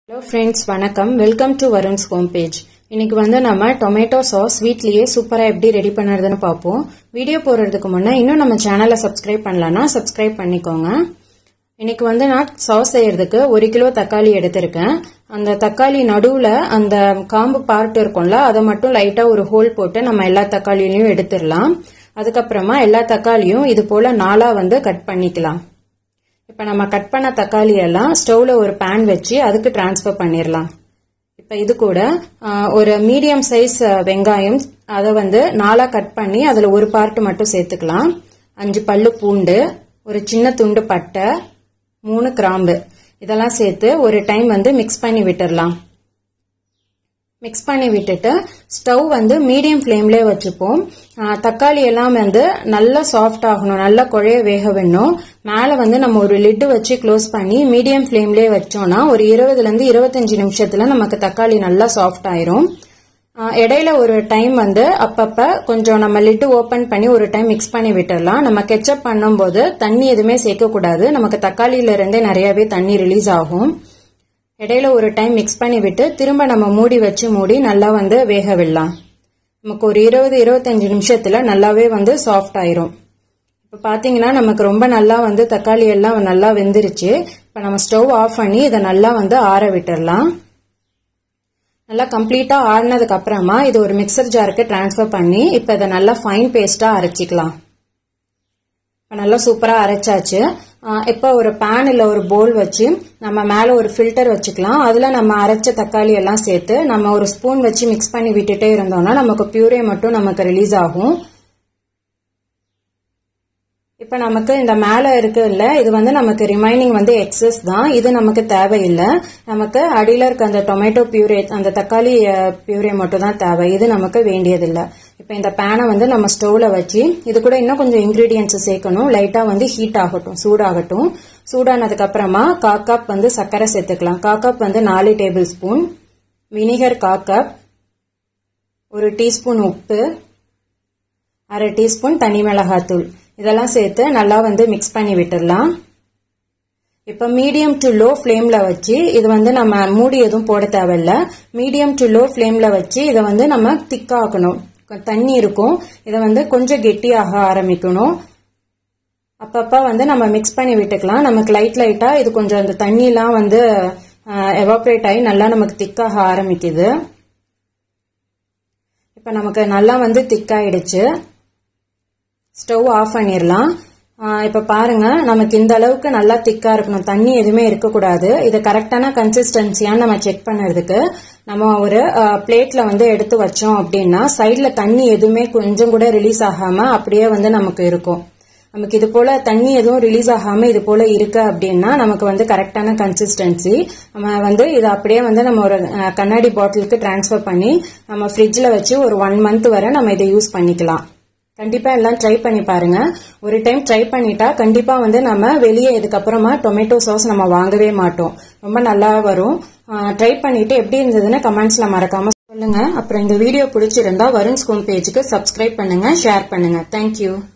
hello friends வணக்கம் welcome to Varun's home page இன்னைக்கு வந்து நம்ம டொமேட்டோ சாஸ் வீட்லயே சூப்பரா எப்படி ரெடி பண்ணுறதுன்னு பார்ப்போம் வீடியோ போடுறதுக்கு முன்னே இன்னும் நம்ம சேனலை சப்ஸ்கிரைப் பண்ணலன்னா சப்ஸ்கிரைப் பண்ணிக்கோங்க இன்னைக்கு வந்து நான் சாஸ் செய்யறதுக்கு ஒரு கிலோ தக்காளி எடுத்திருக்கேன் அந்த தக்காளி நடுவுல அந்த காம்பு பார்ட் இருக்கும்ல அதை மட்டும் லைட்டா ஒரு ஹோல் போட்டு நம்ம எல்லா தக்காளியிலையும் எடுத்துடலாம் அதுக்கப்புறமா எல்லா தக்காளியும் இது போல நாளா வந்து கட் பண்ணிக்கலாம் இப்போ நம்ம கட் பண்ண தக்காளி எல்லாம் ஸ்டவ்ல ஒரு பேன் வச்சு அதுக்கு டிரான்ஸ்ஃபர் பண்ணிடலாம் இப்போ இது கூட ஒரு மீடியம் சைஸ் வெங்காயம் அதை வந்து நாலாக கட் பண்ணி அதில் ஒரு பார்ட் மட்டும் சேர்த்துக்கலாம் அஞ்சு பல்லு பூண்டு ஒரு சின்ன துண்டு பட்டை மூணு கிராம்பு இதெல்லாம் சேர்த்து ஒரு டைம் வந்து மிக்ஸ் பண்ணி விட்டுடலாம் மிக்ஸ் பண்ணி விட்டுட்டு ஸ்டவ் வந்து மீடியம் ஃப்ளேம்லேயே வச்சுப்போம் தக்காளி எல்லாம் வந்து நல்லா சாஃப்ட் ஆகணும் நல்லா குழைய வேக வேணும் மேலே வந்து நம்ம ஒரு லிட்டு வச்சு க்ளோஸ் பண்ணி மீடியம் ஃப்ளேம்லேயே வச்சோம்னா ஒரு இருபதுலேருந்து இருபத்தஞ்சு நிமிஷத்தில் நமக்கு தக்காளி நல்லா சாஃப்ட் ஆயிரும் இடையில ஒரு டைம் வந்து அப்பப்ப கொஞ்சம் நம்ம லிட்டு ஓபன் பண்ணி ஒரு டைம் மிக்ஸ் பண்ணி விட்டுடலாம் நம்ம கெச்சப் பண்ணும்போது தண்ணி எதுவுமே சேர்க்கக்கூடாது நமக்கு தக்காளியில இருந்தே நிறையவே தண்ணி ரிலீஸ் ஆகும் இடையில ஒரு டைம் மிக்ஸ் பண்ணி விட்டு திரும்ப நம்ம மூடி வச்சு மூடி நல்லா வந்து வேக விடலாம் நமக்கு ஒரு இருபது இருபத்தஞ்சு நிமிஷத்துல நல்லாவே வந்து சாஃப்ட் ஆயிரும் இப்போ பார்த்தீங்கன்னா நமக்கு ரொம்ப நல்லா வந்து தக்காளி எல்லாம் நல்லா வெந்துருச்சு இப்போ நம்ம ஸ்டவ் ஆஃப் பண்ணி இதை நல்லா வந்து ஆற விட்டுடலாம் நல்லா கம்ப்ளீட்டா ஆறினதுக்கு அப்புறமா இது ஒரு மிக்சர் ஜாருக்கு டிரான்ஸ்ஃபர் பண்ணி இப்போ இதை நல்லா ஃபைன் பேஸ்டா அரைச்சிக்கலாம் இப்போ நல்லா சூப்பராக அரைச்சாச்சு இப்போ ஒரு பேன் இல்லை ஒரு போல் வச்சு நம்ம மேலே ஒரு ஃபில்டர் வச்சுக்கலாம் அதில் நம்ம அரைச்ச தக்காளி எல்லாம் சேர்த்து நம்ம ஒரு ஸ்பூன் வச்சு மிக்ஸ் பண்ணி விட்டுட்டே இருந்தோம்னா நமக்கு பியூரே மட்டும் நமக்கு ரிலீஸ் ஆகும் இப்போ நமக்கு இந்த மேலே இருக்குல்ல இது வந்து நமக்கு ரிமைனிங் வந்து எக்ஸஸ் தான் இது நமக்கு தேவையில்லை நமக்கு அடியில் இருக்க அந்த டொமேட்டோ பியூரே அந்த தக்காளி பியூரே மட்டும் தான் தேவை இது நமக்கு வேண்டியதில்லை இப்போ இந்த பேனை வந்து நம்ம ஸ்டவ்ல வச்சு இது கூட இன்னும் கொஞ்சம் இன்கிரீடியன்ஸ் சேர்க்கணும் லைட்டாக வந்து ஹீட் ஆகட்டும் சூடாகட்டும் சூடானதுக்கு அப்புறமா கா கப் வந்து சர்க்கரை சேர்த்துக்கலாம் கா கப் வந்து நாலு டேபிள் ஸ்பூன் வினிகர் கா கப் ஒரு டீஸ்பூன் உப்பு அரை டீஸ்பூன் தனி மிளகாத்தூள் இதெல்லாம் சேர்த்து நல்லா வந்து மிக்ஸ் பண்ணி விட்டுடலாம் இப்போ மீடியம் டு லோ ஃப்ளேமில் வச்சு இது வந்து நம்ம மூடி எதுவும் போட தேவையில்ல மீடியம் டு லோ ஃப்ளேமில் வச்சு இதை வந்து நம்ம திக்காக்கணும் தண்ணி இருக்கும் இதை வந்து கொஞ்சம் கெட்டியாக ஆரம்பிக்கணும் அப்பப்போ வந்து நம்ம மிக்ஸ் பண்ணி விட்டுக்கலாம் நமக்கு லைட் லைட்டாக இது கொஞ்சம் அந்த தண்ணிலாம் வந்து எவாப்ரேட் ஆகி நல்லா நமக்கு திக்காக ஆரம்பிக்குது இப்போ நமக்கு நல்லா வந்து திக்காயிடுச்சு ஸ்டவ் ஆஃப் பண்ணிடலாம் இப்போ பாருங்க நமக்கு இந்த அளவுக்கு நல்லா திக்கா இருக்கணும் தண்ணி எதுவுமே இருக்கக்கூடாது இது கரெக்டான கன்சிஸ்டன்சியான்னு நம்ம செக் பண்ணுறதுக்கு நம்ம ஒரு பிளேட்ல வந்து எடுத்து வச்சோம் அப்படின்னா சைட்ல தண்ணி எதுவுமே கொஞ்சம் கூட ரிலீஸ் ஆகாம அப்படியே வந்து நமக்கு இருக்கும் நமக்கு இது போல தண்ணி எதுவும் ரிலீஸ் ஆகாம இது போல இருக்கு அப்படின்னா நமக்கு வந்து கரெக்டான கன்சிஸ்டன்சி நம்ம வந்து இதை அப்படியே வந்து நம்ம ஒரு கண்ணாடி பாட்டிலுக்கு டிரான்ஸ்ஃபர் பண்ணி நம்ம ஃப்ரிட்ஜில் வச்சு ஒரு ஒன் மந்த் வரை நம்ம இதை யூஸ் பண்ணிக்கலாம் கண்டிப்பா எல்லாம் ட்ரை பண்ணி பாருங்க ஒரு டைம் ட்ரை பண்ணிட்டா கண்டிப்பா வந்து நம்ம வெளியே இதுக்கப்புறமா டொமேட்டோ சாஸ் நம்ம வாங்கவே மாட்டோம் ரொம்ப நல்லா வரும் ட்ரை பண்ணிட்டு எப்படி இருந்ததுன்னு கமெண்ட்ஸ்ல மறக்காம சொல்லுங்க அப்புறம் இந்த வீடியோ பிடிச்சிருந்தா வருண்ஸ் ஹோம் பேஜுக்கு சப்ஸ்கிரைப் பண்ணுங்க ஷேர் பண்ணுங்க தேங்க்யூ